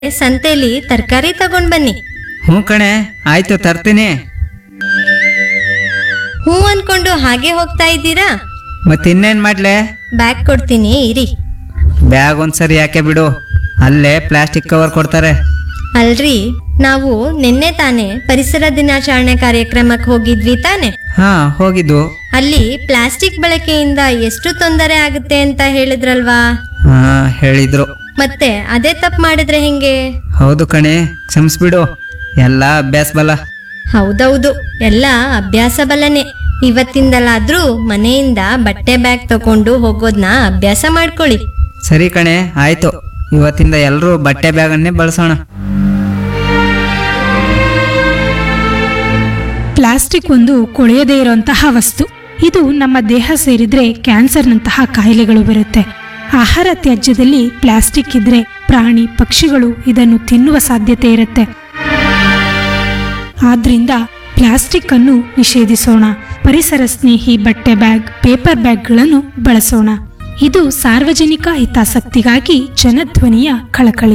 ಸಂತೆಲಿ ತರಕಾರಿ ತಗೊಂಡ್ ಬನ್ನಿ ಹ್ಞೂ ಕಣೆ ಆಯ್ತು ತರ್ತೀನಿ ಹೂ ಅನ್ಕೊಂಡು ಹಾಗೆ ಹೋಗ್ತಾ ಇದ್ದೀರಾ ಮತ್ತೆ ಇನ್ನೇನ್ ಮಾಡ್ಲೆ ಬ್ಯಾಗ್ ಕೊಡ್ತೀನಿ ಇರಿ ಬ್ಯಾಗ್ ಒಂದ್ಸರಿ ಯಾಕೆ ಬಿಡು ಅಲ್ಲೇ ಪ್ಲಾಸ್ಟಿಕ್ ಕವರ್ ಕೊಡ್ತಾರೆ ಅಲ್ರಿ ನಾವು ನಿನ್ನೆ ತಾನೇ ಪರಿಸರ ದಿನಾಚರಣೆ ಕಾರ್ಯಕ್ರಮಕ್ಕೆ ಹೋಗಿದ್ವಿ ತಾನೆ ಹಾ ಹೋಗಿದ್ದು ಅಲ್ಲಿ ಪ್ಲಾಸ್ಟಿಕ್ ಬಳಕೆಯಿಂದ ಎಷ್ಟು ತೊಂದರೆ ಆಗುತ್ತೆ ಅಂತ ಹೇಳಿದ್ರಲ್ವಾ ಹಾ ಹೇಳಿದ್ರು ಮತ್ತೆ ಅದೇ ತಪ್ಪು ಮಾಡಿದ್ರೆ ಹೆಂಗೆ ಹೌದು ಕಣೆ ಕ್ಷಮಿಸ್ಬಿಡು ಎಲ್ಲ ಅಭ್ಯಾಸ ಬಲ ಹೌದೌದು ಎಲ್ಲ ಅಭ್ಯಾಸ ಬಲನೆ ಇವತ್ತಿಂದಲಾದ್ರೂ ಮನೆಯಿಂದ ಬಟ್ಟೆ ಬ್ಯಾಗ್ ತಕೊಂಡು ಹೋಗೋದ್ನ ಅಭ್ಯಾಸ ಮಾಡ್ಕೊಳ್ಳಿ ಸರಿ ಕಣೆ ಆಯ್ತು ಇವತ್ತಿಂದ ಎಲ್ಲರೂ ಬಟ್ಟೆ ಬ್ಯಾಗನ್ನೇ ಬಳಸೋಣ ಪ್ಲಾಸ್ಟಿಕ್ ಒಂದು ಕೊಳೆಯದೇ ಇರುವಂತಹ ವಸ್ತು ಇದು ನಮ್ಮ ದೇಹ ಸೇರಿದ್ರೆ ಕ್ಯಾನ್ಸರ್ನಂತಹ ಕಾಯಿಲೆಗಳು ಬರುತ್ತೆ ಆಹಾರ ತ್ಯಾಜ್ಯದಲ್ಲಿ ಪ್ಲಾಸ್ಟಿಕ್ ಇದ್ರೆ ಪ್ರಾಣಿ ಪಕ್ಷಿಗಳು ಇದನ್ನು ತಿನ್ನುವ ಸಾಧ್ಯತೆ ಇರುತ್ತೆ ಆದ್ರಿಂದ ಪ್ಲಾಸ್ಟಿಕ್ ಅನ್ನು ನಿಷೇಧಿಸೋಣ ಪರಿಸರ ಸ್ನೇಹಿ ಬಟ್ಟೆ ಬ್ಯಾಗ್ ಪೇಪರ್ ಬ್ಯಾಗ್ಗಳನ್ನು ಬಳಸೋಣ ಇದು ಸಾರ್ವಜನಿಕ ಹಿತಾಸಕ್ತಿಗಾಗಿ ಜನಧ್ವನಿಯ ಕಳಕಳಿ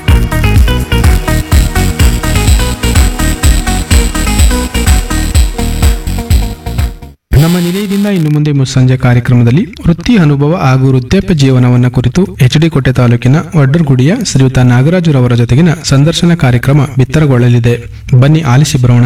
ನಮ್ಮ ನಿಲಯದಿಂದ ಇನ್ನು ಮುಂದೆ ಮುಸ್ಸಂಜೆ ಕಾರ್ಯಕ್ರಮದಲ್ಲಿ ವೃತ್ತಿ ಅನುಭವ ಹಾಗೂ ವೃದ್ಧಾಪ್ಯ ಜೀವನವನ್ನ ಕುರಿತು ಎಚ್ ಡಿ ಕೋಟೆ ತಾಲೂಕಿನ ವಡ್ಡರ್ಗುಡಿಯ ಶ್ರೀಯುತ ನಾಗರಾಜುರವರ ಜೊತೆಗಿನ ಸಂದರ್ಶನ ಕಾರ್ಯಕ್ರಮ ಬಿತ್ತರಗೊಳ್ಳಲಿದೆ ಬನ್ನಿ ಆಲಿಸಿ ಬರೋಣ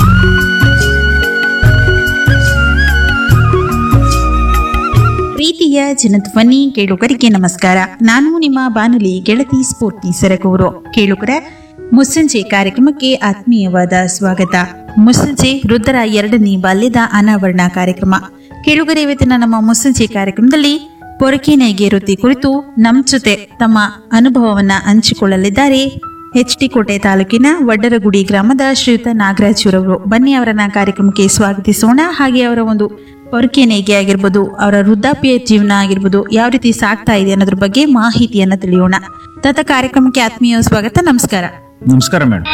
ಪ್ರೀತಿಯ ಜನಧ್ವನಿ ಕೇಳುಗರಿಗೆ ನಮಸ್ಕಾರ ನಾನು ನಿಮ್ಮ ಬಾನುಲಿ ಗೆಳತಿ ಸ್ಫೂರ್ತಿ ಸರಗೂರು ಕೇಳುಗರ ಮುಸ್ಸಂಜೆ ಕಾರ್ಯಕ್ರಮಕ್ಕೆ ಆತ್ಮೀಯವಾದ ಸ್ವಾಗತ ಮುಸ್ಸಂಜೆ ವೃದ್ಧರ ಎರಡನೇ ಬಾಲ್ಯದ ಅನಾವರಣ ಕಾರ್ಯಕ್ರಮ ಕೇಳುಗರ ಇವತ್ತಿನ ನಮ್ಮ ಮುಸ್ಸಂಜೆ ಕಾರ್ಯಕ್ರಮದಲ್ಲಿ ಪೊರಕೆ ನೇಯ್ಗೆ ವೃತ್ತಿ ಕುರಿತು ನಮ್ಮ ಜೊತೆ ತಮ್ಮ ಅನುಭವವನ್ನ ಹಂಚಿಕೊಳ್ಳಲಿದ್ದಾರೆ ಎಚ್ ಟಿ ಕೋಟೆ ತಾಲೂಕಿನ ವಡ್ಡರಗುಡಿ ಗ್ರಾಮದ ಶ್ರೀಯುತ ನಾಗರಾಜುರವರು ಬನ್ನಿ ಅವರನ್ನ ಕಾರ್ಯಕ್ರಮಕ್ಕೆ ಸ್ವಾಗತಿಸೋಣ ಹಾಗೆ ಅವರ ಒಂದು ಪೊರಕೆ ನೇಯ್ಗೆ ಆಗಿರ್ಬೋದು ಅವರ ವೃದ್ಧಾಪ್ಯ ಜೀವನ ಆಗಿರ್ಬೋದು ಯಾವ ರೀತಿ ಸಾಗ್ತಾ ಇದೆ ಅನ್ನೋದ್ರ ಬಗ್ಗೆ ಮಾಹಿತಿಯನ್ನ ತಿಳಿಯೋಣ ತತ ಕಾರ್ಯಕ್ರಮಕ್ಕೆ ಆತ್ಮೀಯ ಸ್ವಾಗತ ನಮಸ್ಕಾರ ನಮಸ್ಕಾರ ಮೇಡಮ್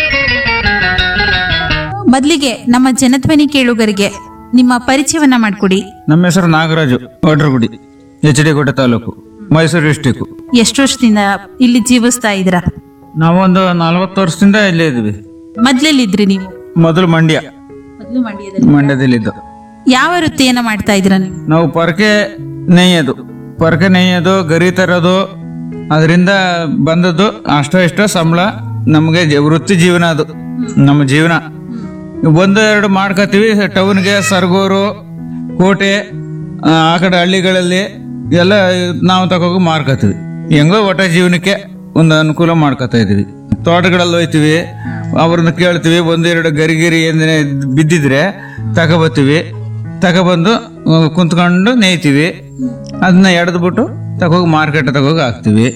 ಮೊದಲಿಗೆ ನಮ್ಮ ಜನಧ್ವನಿ ಕೇಳುಗರಿಗೆ ನಿಮ್ಮ ಪರಿಚಯವನ್ನ ಮಾಡಿಕೊಡಿ ನಮ್ಮ ಹೆಸರು ನಾಗರಾಜು ಒಡ್ರಗುಡಿ ಎಚ್ ಡಿ ಕೋಟೆ ತಾಲೂಕು ಮೈಸೂರು ಡಿಸ್ಟಿಕ್ ಎಷ್ಟು ವರ್ಷದಿಂದ ಇಲ್ಲಿ ಜೀವಿಸ್ತಾ ಇದ್ದೀರಾ ನಾವೊಂದು ನಲವತ್ತು ವರ್ಷದಿಂದ ಇಲ್ಲೇ ಇದ್ವಿ ಮೊದ್ಲೆಲ್ಲಿದ್ರಿ ನೀವು ಮೊದಲು ಮಂಡ್ಯ ಮೊದಲು ಮಂಡ್ಯದಲ್ಲಿ ಮಂಡ್ಯದಲ್ಲಿದ್ದು ಯಾವ ವೃತ್ತಿಯನ್ನ ಮಾಡ್ತಾ ಇದ್ದೀರಾ ನೀವು ನಾವು ಪರಕೆ ನೇಯೋದು ಪರಕೆ ನೇಯೋದು ಗರಿ ತರೋದು ಅದರಿಂದ ಬಂದದ್ದು ಅಷ್ಟೋ ಇಷ್ಟೋ ಸಂಬಳ ನಮಗೆ ಜ- ವೃತ್ತಿ ಜೀವನ ಅದು ನಮ್ಮ ಜೀವನ ಒಂದು ಎರಡು ಮಾಡ್ಕೋತೀವಿ ಟೌನ್ಗೆ ಸರ್ಗೂರು ಕೋಟೆ ಆ ಆ ಕಡೆ ಹಳ್ಳಿಗಳಲ್ಲಿ ಎಲ್ಲ ನಾವು ತಗೋಗಿ ಮಾರ್ಕೋತೀವಿ ಹೆಂಗೋ ಒಟ್ಟ ಜೀವನಕ್ಕೆ ಒಂದು ಅನುಕೂಲ ಮಾಡ್ಕೋತಾ ಇದೀವಿ ತೋಟಗಳಲ್ಲಿ ಹೋಯ್ತೀವಿ ಅವ್ರನ್ನ ಕೇಳ್ತೀವಿ ಒಂದೆರಡು ಗರಿಗಿರಿ ಏನೇ ಬಿದ್ದಿದ್ರೆ ತಗೊಬತ್ತೀವಿ ತಗೊಬಂದು ಆ, ಕುಂತ್ಕೊಂಡು ನೇಯ್ತೀವಿ ಅದನ್ನ ಎಡೆದ್ಬಿಟ್ಟು ತಗೋಗಿ ಮಾರ್ಕೆಟ್ ತಗೋಗಿ ಹಾಕ್ತಿವಿ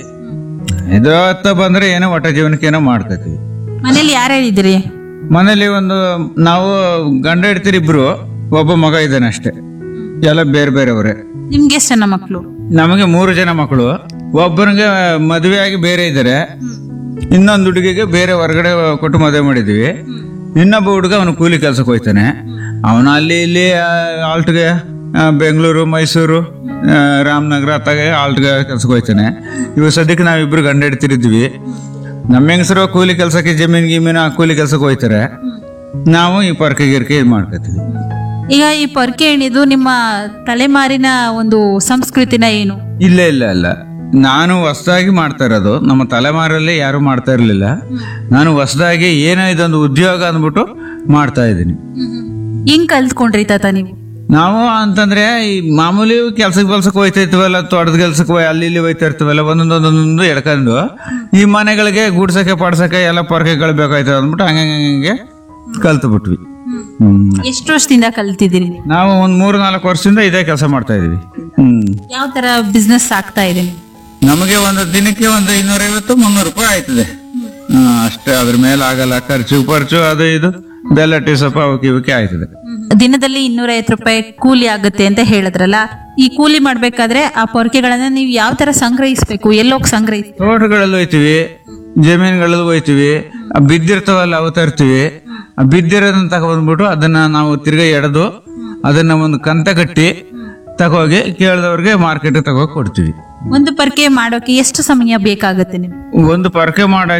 ಇದು ಹತ್ತ ಬಂದ್ರೆ ಏನೋ ಒಟ್ಟ ಜೀವನಕ್ಕೆ ಏನೋ ಮಾಡ್ಕೋತೀವಿ ಮನೇಲಿ ಯಾರ್ಯಾರಿದ್ದೀರಿ ಮನೇಲಿ ಒಂದು ನಾವು ಗಂಡ ಹೆಡ್ತೀರಿ ಇಬ್ರು ಒಬ್ಬ ಮಗ ಇದ್ದಾನೆ ಅಷ್ಟೇ ಎಲ್ಲ ಬೇರೆ ಬೇರೆಯವರೇ ನಿಮ್ಗೆ ಎಷ್ಟು ಜನ ಮಕ್ಕಳು ನಮಗೆ ಮೂರು ಜನ ಮಕ್ಕಳು ಒಬ್ಬನಿಗೆ ಮದುವೆ ಆಗಿ ಬೇರೆ ಇದ್ದಾರೆ ಇನ್ನೊಂದು ಹುಡುಗಿಗೆ ಬೇರೆ ಹೊರಗಡೆ ಕೊಟ್ಟು ಮದುವೆ ಮಾಡಿದ್ವಿ ಇನ್ನೊಬ್ಬ ಹುಡುಗ ಅವನು ಕೂಲಿ ಕೆಲ್ಸಕ್ಕೆ ಹೋಯ್ತಾನೆ ಅವನು ಅಲ್ಲಿ ಇಲ್ಲಿ ಆಲ್ಟ್ಗೆ ಬೆಂಗಳೂರು ಮೈಸೂರು ಆ, ರಾಮನಗರ ಅತ್ತಾಗೆ ಆಲ್ಟ್ಗೆ ಕೆಲ್ಸಕ್ಕೆ ಹೋಯ್ತಾನೆ ಇವಾಗ ಸದ್ಯಕ್ಕೆ ನಾವಿಬ್ರು ಗಂಡ ಹಿಡ್ತಿರಿದ್ವಿ ನಮ್ಮ ಹೆಂಗಸರು ಕೂಲಿ ಕೆಲಸಕ್ಕೆ ಜಮೀನ್ ಗಿಮೀನು ಆ ಕೂಲಿ ಕೆಲ್ಸಕ್ಕೆ ಹೋಯ್ತಾರೆ ನಾವು ಈ ಪರ್ಕೆ ಗಿರ್ಕೆ ಇದು ಮಾಡ್ಕೋತೀವಿ ಈಗ ಈ ಪೊರ್ಕೆ ಎಣಿದು ನಿಮ್ಮ ತಲೆಮಾರಿನ ಒಂದು ಸಂಸ್ಕೃತಿನ ಏನು ಇಲ್ಲ ಇಲ್ಲ ಇಲ್ಲ ನಾನು ಹೊಸದಾಗಿ ಮಾಡ್ತಾ ಇರೋದು ನಮ್ಮ ತಲೆಮಾರಲ್ಲಿ ಯಾರು ಮಾಡ್ತಾ ಇರಲಿಲ್ಲ ನಾನು ಹೊಸದಾಗಿ ಏನೋ ಇದೊಂದು ಉದ್ಯೋಗ ಅಂದ್ಬಿಟ್ಟು ಮಾಡ್ತಾ ಇದ್ದೀನಿ ಹೆಂಗ್ ಕಲ್ತ್ಕೊಂಡ್ರಿ ತಾತ ನೀವು ನಾವು ಅಂತಂದ್ರೆ ಈ ಮಾಮೂಲಿ ಕೆಲ್ಸಕ್ಕೆ ಕೆಲ್ಸಕ್ಕೆ ಹೋಯ್ತಾ ಇರ್ತೀವಲ್ಲ ತೋಟದ ಕೆಲ್ಸಕ್ಕೆ ಹೋಯ್ ಅಲ್ಲಿ ಇಲ್ಲಿ ಹೋಯ್ತಾ ಇರ್ತೀವಲ್ಲ ಒಂದೊಂದೊಂದೊಂದು ಎಡ್ಕೊಂಡು ಈ ಮನೆಗಳಿಗೆ ಗೂಡ್ಸಕ್ಕೆ ಪಡ್ಸಕ್ಕೆ ಎಲ್ಲ ಪೊರಕೆಗಳು ಬೇಕಾಯ್ತದೆ ಅಂದ್ಬಿಟ್ಟು ಹಂಗೆ ಹಂಗೆ ಕಲ್ತು ಬಿಟ್ವಿ ಹ್ಮ್ ಎಷ್ಟು ವರ್ಷದಿಂದ ಕಲ್ತಿದ್ದೀರಿ ನೀವು? ನಾವು ಒಂದ್ ಮೂರು ನಾಲ್ಕು ವರ್ಷದಿಂದ ಇದೇ ಕೆಲಸ ಮಾಡ್ತಾ ಇದೀವಿ ಹ್ಮ್ ಯಾವ ತರ ಬಿಸ್ನೆಸ್ ಆಗ್ತಾ ಇದೆ ನೀವು? ನಮಗೆ ಒಂದು ದಿನಕ್ಕೆ ಒಂದು ಇನ್ನೂರೈವತ್ತು ಮುನ್ನೂರು ರೂಪಾಯಿ ಆಯ್ತದೆ ಹಾ, ಅಷ್ಟೇ ಅದ್ರ ಮೇಲೆ ಆಗಲ್ಲ ಖರ್ಚು ಪರ್ಚು ಅದು ಇದು ಬೆಲ್ಲ ಟೀ ಸೊಪ್ಪ ಅವಕ್ಕೆ ಇವಕ್ಕೆ ಆಯ್ತದೆ ದಿನದಲ್ಲಿ ಇನ್ನೂರೈವತ್ತು ರೂಪಾಯಿ ಕೂಲಿ ಆಗುತ್ತೆ ಅಂತ ಹೇಳಿದ್ರಲ್ಲ ಈ ಕೂಲಿ ಮಾಡ್ಬೇಕಾದ್ರೆ ಆ ಪೊರ್ಕೆಗಳನ್ನ ನೀವು ಯಾವ ತರ ಸಂಗ್ರಹಿಸ್ಬೇಕು ಎಲ್ಲೋಗಿ ಸಂಗ್ರಹಿಸ್ ತೋಟಗಳಲ್ಲಿ ಹೋಯ್ತಿವಿ ಜಮೀನುಗಳಲ್ಲಿ ಹೋಯ್ತಿವಿ ಆ ಬಿದ್ದಿರ್ತಾವಲ್ಲ ಅವು ತರ್ತೀವಿ ಆ ಬಿದ್ದಿರೋದನ್ನ ತಗೊಂಡ್ಬಿಟ್ಟು ಅದನ್ನ ನಾವು ತಿರ್ಗಾ ಎಡೆದು ಅದನ್ನ ಒಂದು ಕಂತ ಕಟ್ಟಿ ತಗೋಗಿ ಕೇಳಿದವ್ರಿಗೆ ಮಾರ್ಕೆಟ್ ತಗೋಗಿ ಕೊಡ್ತೀವಿ ಒಂದು ಪರ್ಕೆ ಮಾಡೋಕೆ ಎಷ್ಟು ಸಮಯ ಬೇಕಾಗುತ್ತೆ ನಿಮ್ಗೆ ಒಂದು ಪರಕೆ ಮಾಡಕ್ಕೆ